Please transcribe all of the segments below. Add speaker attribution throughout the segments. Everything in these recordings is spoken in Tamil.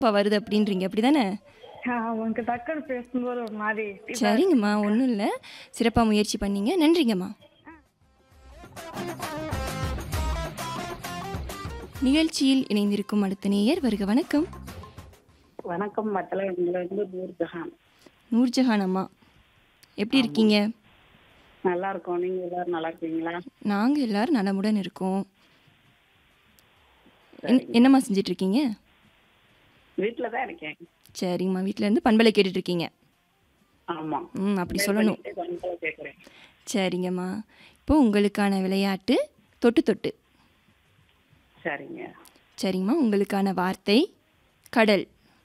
Speaker 1: இப்ப வருது அப்படின்றீங்க அப்படிதானே
Speaker 2: அவங்க டக்குன்னு பேசும்போது ஒரு மாதிரி
Speaker 1: சரிங்கம்மா ஒன்றும் இல்லை சிறப்பாக முயற்சி பண்ணீங்க நன்றிங்கம்மா நிகழ்ச்சியில் இணைந்திருக்கும் அடுத்த நேயர் வருக வணக்கம்
Speaker 3: வணக்கம் மத்தல உங்களை வந்து நூர்ஜஹான்
Speaker 1: நூர்ஜஹான் அம்மா எப்படி இருக்கீங்க
Speaker 3: நல்லா இருக்கோம் நீங்க எல்லாரும் நல்லா இருக்கீங்களா
Speaker 1: நாங்கள் எல்லாரும் நலமுடன் இருக்கோம் என்- என்னம்மா செஞ்சுட்டு இருக்கீங்க
Speaker 3: வீட்டுல தான் இருக்கேன்
Speaker 1: சரிங்கம்மா வீட்டில் இருந்து பண்பலை கேட்டுட்டு இருக்கீங்க
Speaker 3: ஆமா
Speaker 1: ம் அப்படி சொல்லணும்
Speaker 3: கொஞ்சம் கேக்குறேன்
Speaker 1: சரிங்கம்மா இப்போ உங்களுக்கான விளையாட்டு தொட்டு தொட்டு
Speaker 3: சரிங்க
Speaker 1: சரிங்கம்மா உங்களுக்கான வார்த்தை கடல்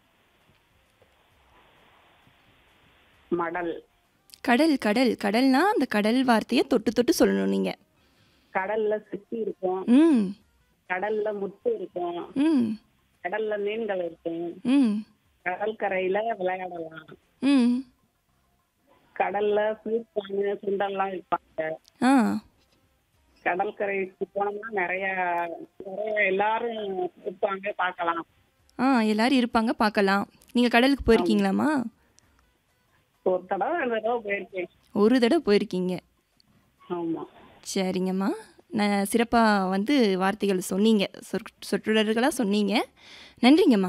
Speaker 3: மடல்
Speaker 1: கடல் கடல் கடல்னா அந்த கடல் வார்த்தையை தொட்டு தொட்டு சொல்லணும் நீங்க
Speaker 3: கடல்ல சிப்பி இருக்கும்
Speaker 1: ம்
Speaker 3: கடல்ல முத்து இருக்கும்
Speaker 1: ம்
Speaker 3: கடல்ல மீன்கள் இருக்கும்
Speaker 1: ம்
Speaker 3: கடற்கரையில விளையாடலாம்
Speaker 1: ம்
Speaker 3: கடல்ல ஸ்வீட் சுண்டல்லாம் விற்பாங்க
Speaker 1: ஆ
Speaker 3: கடற்கரைக்கு போனோம்னா நிறைய நிறைய எல்லாரும் விற்பாங்க பார்க்கலாம்
Speaker 1: ஆ எல்லாரும் இருப்பாங்க பார்க்கலாம் நீங்கள் கடலுக்கு போயிருக்கீங்களாம்மா
Speaker 3: ஒரு தடவை ரெண்டு தடவை போயிருக்கேன்
Speaker 1: ஒரு தடவை போயிருக்கீங்க
Speaker 3: ஆமா
Speaker 1: சரிங்கம்மா நான் சிறப்பாக வந்து வார்த்தைகள் சொன்னீங்க சொற் சொற்றொடர்களாக சொன்னீங்க நன்றிங்கம்மா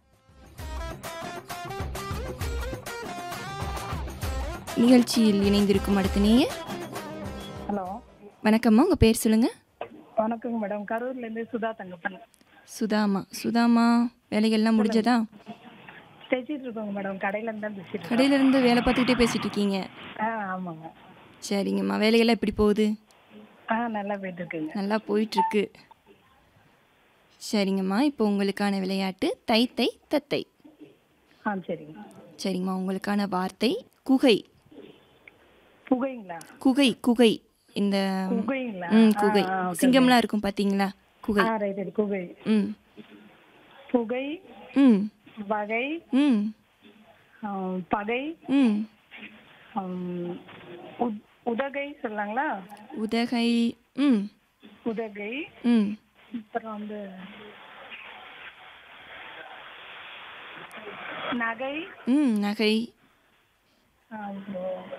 Speaker 1: நிகழ்ச்சியில் இணைந்திருக்கும் அடுத்த நேயர்
Speaker 2: ஹலோ
Speaker 1: வணக்கம்மா உங்கள் பேர் சொல்லுங்கள்
Speaker 2: வணக்கங்க மேடம் கரூர்ல இருந்து சுதா தங்கப்பன்
Speaker 1: சுதாமா சுதாமா வேலைகள்லாம் முடிஞ்சதா
Speaker 2: பேசிட்டு இருக்கோங்க மேடம் கடையில இருந்து தான் பேசிட்டு இருக்கோம்
Speaker 1: கடையில இருந்து வேலை பார்த்துக்கிட்டே பேசிட்டு இருக்கீங்க
Speaker 2: ஆ ஆமாங்க
Speaker 1: சரிங்கம்மா வேலையெல்லாம் எப்படி போகுது
Speaker 2: ஆ நல்லா போயிட்டு இருக்குங்க
Speaker 1: நல்லா போயிட்டுருக்கு சரிங்கம்மா இப்போ உங்களுக்கான விளையாட்டு தை தை தத்தை
Speaker 2: ஆ சரிங்க
Speaker 1: சரிங்கம்மா உங்களுக்கான வார்த்தை குகை
Speaker 2: புகைங்களா
Speaker 1: குகை குகை இந்த
Speaker 2: புகைங்களா
Speaker 1: ம் குகை
Speaker 2: ஆ, ஆ, okay.
Speaker 1: சிங்கம்லாம் இருக்கும் பார்த்தீங்களா குகை
Speaker 2: ஆ ரைட் ரைட் புகை
Speaker 1: ம்
Speaker 2: புகை
Speaker 1: ம்
Speaker 2: வகை
Speaker 1: ம்
Speaker 2: ஆம், பகை
Speaker 1: ம்
Speaker 2: ஆம், உத்- உதகை சொல்லலாங்களா
Speaker 1: உதகை ம்
Speaker 2: உதகை
Speaker 1: ம்
Speaker 2: அப்புறம் வந்து நகை
Speaker 1: ம் நகை
Speaker 2: அப்புறம்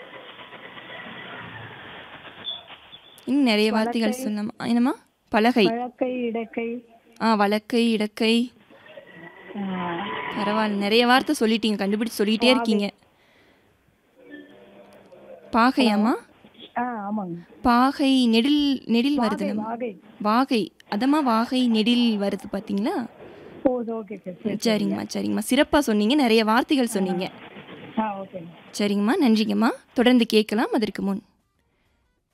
Speaker 1: இன்னும் நிறைய வார்த்தைகள் சொல்லலாம் என்னம்மா பலகை
Speaker 2: வழக்கை இடக்கை
Speaker 1: ஆ வழக்கை இடக்கை
Speaker 2: ஆ,
Speaker 1: பரவாயில்ல நிறைய வார்த்தை சொல்லிட்டீங்க கண்டுபிடிச்சு சொல்லிட்டே இருக்கீங்க பாகையாம்மா
Speaker 2: ஆ ஆமாங்க
Speaker 1: பாகை நெடில் நெடில் வருது
Speaker 2: வாகை
Speaker 1: நம்ம
Speaker 2: வாகை
Speaker 1: வாகை அதம்மா வாகை நெடில் வருது பார்த்தீங்களா
Speaker 2: ஓ ஓகே சரி
Speaker 1: சரிங்கம்மா சரிங்கம்மா சிறப்பாக சொன்னீங்க நிறைய வார்த்தைகள் சொன்னீங்க
Speaker 2: ஆ ஓகேங்க
Speaker 1: சரிங்கம்மா நன்றிங்கம்மா தொடர்ந்து கேட்கலாம் அதற்கு முன்